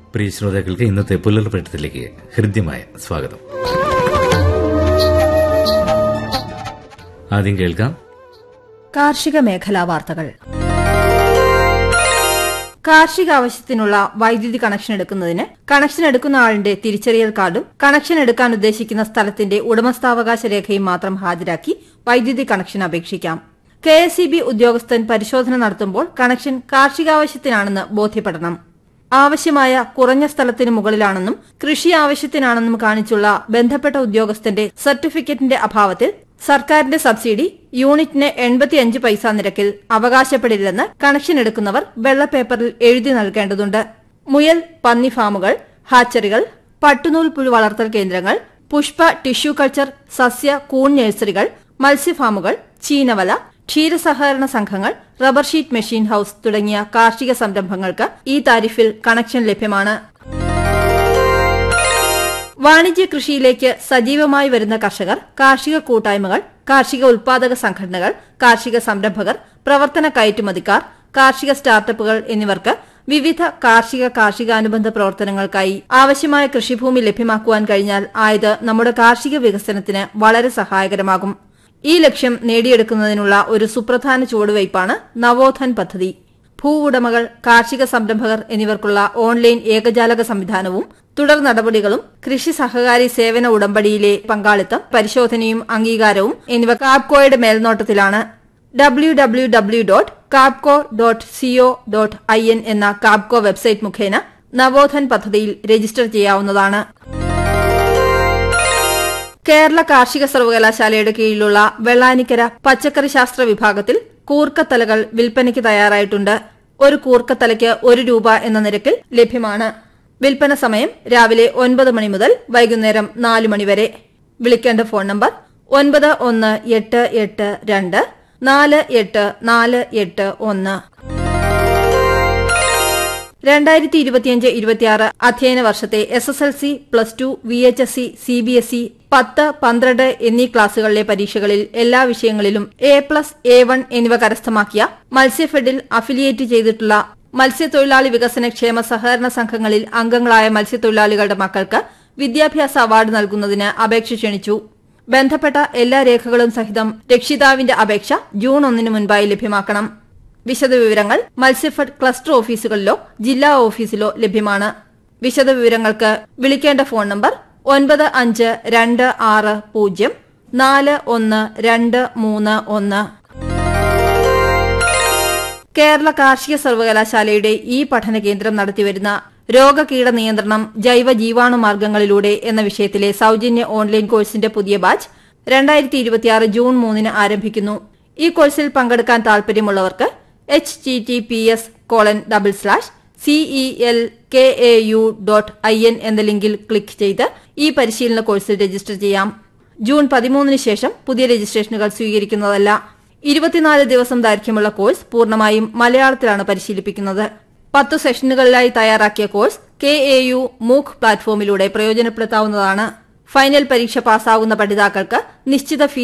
പ്രിയ ശ്രോതാക്കൾക്ക് ഇന്നത്തെ പുലർപ്പേട്ടത്തിലേക്ക് ഹൃദ്യമായ സ്വാഗതം ആദ്യം കേൾക്കാം കാർഷിക മേഖലാ വാർത്തകൾ കാർഷിക ആവശ്യത്തിനുള്ള വൈദ്യുതി കണക്ഷൻ എടുക്കുന്നതിന് കണക്ഷൻ എടുക്കുന്ന ആളിന്റെ തിരിച്ചറിയൽ കാർഡും കണക്ഷൻ എടുക്കാൻ ഉദ്ദേശിക്കുന്ന സ്ഥലത്തിന്റെ ഉടമസ്ഥാവകാശ രേഖയും മാത്രം ഹാജരാക്കി വൈദ്യുതി കണക്ഷൻ അപേക്ഷിക്കാം കെ എസ് ഉദ്യോഗസ്ഥൻ പരിശോധന നടത്തുമ്പോൾ കണക്ഷൻ കാർഷികാവശ്യത്തിനാണെന്ന് ബോധ്യപ്പെടണം ആവശ്യമായ കുറഞ്ഞ സ്ഥലത്തിന് മുകളിലാണെന്നും കൃഷി ആവശ്യത്തിനാണെന്നും കാണിച്ചുള്ള ബന്ധപ്പെട്ട ഉദ്യോഗസ്ഥന്റെ സർട്ടിഫിക്കറ്റിന്റെ അഭാവത്തിൽ സർക്കാരിന്റെ സബ്സിഡി യൂണിറ്റിന് എൺപത്തിയഞ്ച് പൈസ നിരക്കിൽ അവകാശപ്പെടില്ലെന്ന് കണക്ഷൻ എടുക്കുന്നവർ വെള്ളപ്പേപ്പറിൽ എഴുതി നൽകേണ്ടതുണ്ട് മുയൽ പന്നി ഫാമുകൾ ഹാച്ചറികൾ പട്ടുനൂൽ പുഴു വളർത്തൽ കേന്ദ്രങ്ങൾ പുഷ്പ ടിഷ്യൂ കൾച്ചർ സസ്യ കൂൺ നഴ്സറികൾ മത്സ്യഫാമുകൾ ചീനവല ക്ഷീരസഹകരണ സംഘങ്ങൾ റബ്ബർ ഷീറ്റ് മെഷീൻ ഹൌസ് തുടങ്ങിയ കാർഷിക സംരംഭങ്ങൾക്ക് ഈ താരിഫിൽ കണക്ഷൻ ലഭ്യമാണ് വാണിജ്യ കൃഷിയിലേക്ക് സജീവമായി വരുന്ന കർഷകർ കാർഷിക കൂട്ടായ്മകൾ കാർഷിക ഉൽപാദക സംഘടനകൾ കാർഷിക സംരംഭകർ പ്രവർത്തന കയറ്റുമതിക്കാർ കാർഷിക സ്റ്റാർട്ടപ്പുകൾ എന്നിവർക്ക് വിവിധ കാർഷിക കാർഷികാനുബന്ധ പ്രവർത്തനങ്ങൾക്കായി ആവശ്യമായ കൃഷിഭൂമി ലഭ്യമാക്കുവാൻ കഴിഞ്ഞാൽ ആയത് നമ്മുടെ കാർഷിക വികസനത്തിന് വളരെ സഹായകരമാകും ഈ ലക്ഷ്യം നേടിയെടുക്കുന്നതിനുള്ള ഒരു സുപ്രധാന ചുവടുവയ്പാണ് നവോത്ഥൻ പദ്ധതി ഭൂ ഉടമകൾ കാർഷിക സംരംഭകർ എന്നിവർക്കുള്ള ഓൺലൈൻ ഏകജാലക സംവിധാനവും തുടർ നടപടികളും കൃഷി സഹകാരി സേവന ഉടമ്പടിയിലെ പങ്കാളിത്തം പരിശോധനയും അംഗീകാരവും എന്നിവ കാപ്കോയുടെ മേൽനോട്ടത്തിലാണ് W W W dot Capco dot C O dot I N എന്ന കാപ്കോ വെബ്സൈറ്റ് മുഖേന നവോത്ഥൻ പദ്ധതിയിൽ രജിസ്റ്റർ ചെയ്യാവുന്നതാണ് കേരള കാർഷിക സർവകലാശാലയുടെ കീഴിലുള്ള വെള്ളാനിക്കര പച്ചക്കറി ശാസ്ത്ര വിഭാഗത്തിൽ കൂർക്കത്തലകൾ വിൽപ്പനയ്ക്ക് തയ്യാറായിട്ടുണ്ട് ഒരു കൂർക്കത്തലയ്ക്ക് ഒരു രൂപ എന്ന നിരക്കിൽ ലഭ്യമാണ് വിൽപ്പന സമയം രാവിലെ ഒൻപത് മണി മുതൽ വൈകുന്നേരം നാല് മണി വരെ വിളിക്കേണ്ട ഫോൺ നമ്പർ ഒൻപത് ഒന്ന് എട്ട് എട്ട് രണ്ട് നാല് എട്ട് നാല് എട്ട് ഒന്ന് രണ്ടായിരത്തി ഇരുപത്തിയഞ്ച് ഇരുപത്തിയാറ് അധ്യയന വർഷത്തെ S S L C plus two V H S C C B S E പത്ത് പന്ത്രണ്ട് എന്നീ ക്ലാസുകളിലെ പരീക്ഷകളിൽ എല്ലാ വിഷയങ്ങളിലും എ പ്ലസ് എ വൺ എന്നിവ കരസ്ഥമാക്കിയ മത്സ്യഫെഡിൽ അഫിലിയേറ്റ് ചെയ്തിട്ടുള്ള മത്സ്യത്തൊഴിലാളി വികസന ക്ഷേമ സഹകരണ സംഘങ്ങളിൽ അംഗങ്ങളായ മത്സ്യത്തൊഴിലാളികളുടെ മക്കൾക്ക് വിദ്യാഭ്യാസ അവാർഡ് നൽകുന്നതിന് അപേക്ഷ ക്ഷണിച്ചു ബന്ധപ്പെട്ട എല്ലാ രേഖകളും സഹിതം രക്ഷിതാവിന്റെ അപേക്ഷ ജൂൺ ഒന്നിന് മുൻപായി ലഭ്യമാക്കണം വിശദവിവരങ്ങൾ മത്സ്യഫെഡ് ക്ലസ്റ്റർ ഓഫീസുകളിലോ ജില്ലാ ഓഫീസിലോ ലഭ്യമാണ് വിശദവിവരങ്ങൾക്ക് വിളിക്കേണ്ട ഫോൺ നമ്പർ ഒൻപത് അഞ്ച് രണ്ട് ആറ് പൂജ്യം നാല് ഒന്ന് രണ്ട് മൂന്ന് ഒന്ന് കേരള കാർഷിക സർവകലാശാലയുടെ ഈ പഠന കേന്ദ്രം നടത്തിവരുന്ന രോഗകീട നിയന്ത്രണം ജൈവ ജീവാണു മാർഗങ്ങളിലൂടെ എന്ന വിഷയത്തിലെ സൌജന്യ ഓൺലൈൻ കോഴ്സിന്റെ പുതിയ ബാച്ച് രണ്ടായിരത്തി ഇരുപത്തിയാറ് ജൂൺ മൂന്നിന് ആരംഭിക്കുന്നു ഈ കോഴ്സിൽ പങ്കെടുക്കാൻ താൽപര്യമുള്ളവർക്ക് H T T P S colon double slash C E L K A U dot I N എന്ന ലിങ്കിൽ ക്ലിക്ക് ചെയ്ത് ഈ പരിശീലന കോഴ്സിൽ രജിസ്റ്റർ ചെയ്യാം ജൂൺ പതിമൂന്നിന് ശേഷം പുതിയ രജിസ്ട്രേഷനുകൾ സ്വീകരിക്കുന്നതല്ല ഇരുപത്തിനാല് ദിവസം ദൈർഘ്യമുള്ള കോഴ്സ് പൂർണ്ണമായും മലയാളത്തിലാണ് പരിശീലിപ്പിക്കുന്നത് പത്ത് സെഷനുകളിലായി തയ്യാറാക്കിയ കോഴ്സ് കെ എ യു മൂക്ക് പ്ലാറ്റ്ഫോമിലൂടെ പ്രയോജനപ്പെടുത്താവുന്നതാണ് ഫൈനൽ പരീക്ഷ പാസ്സാകുന്ന പഠിതാക്കൾക്ക് നിശ്ചിത ഫീസ്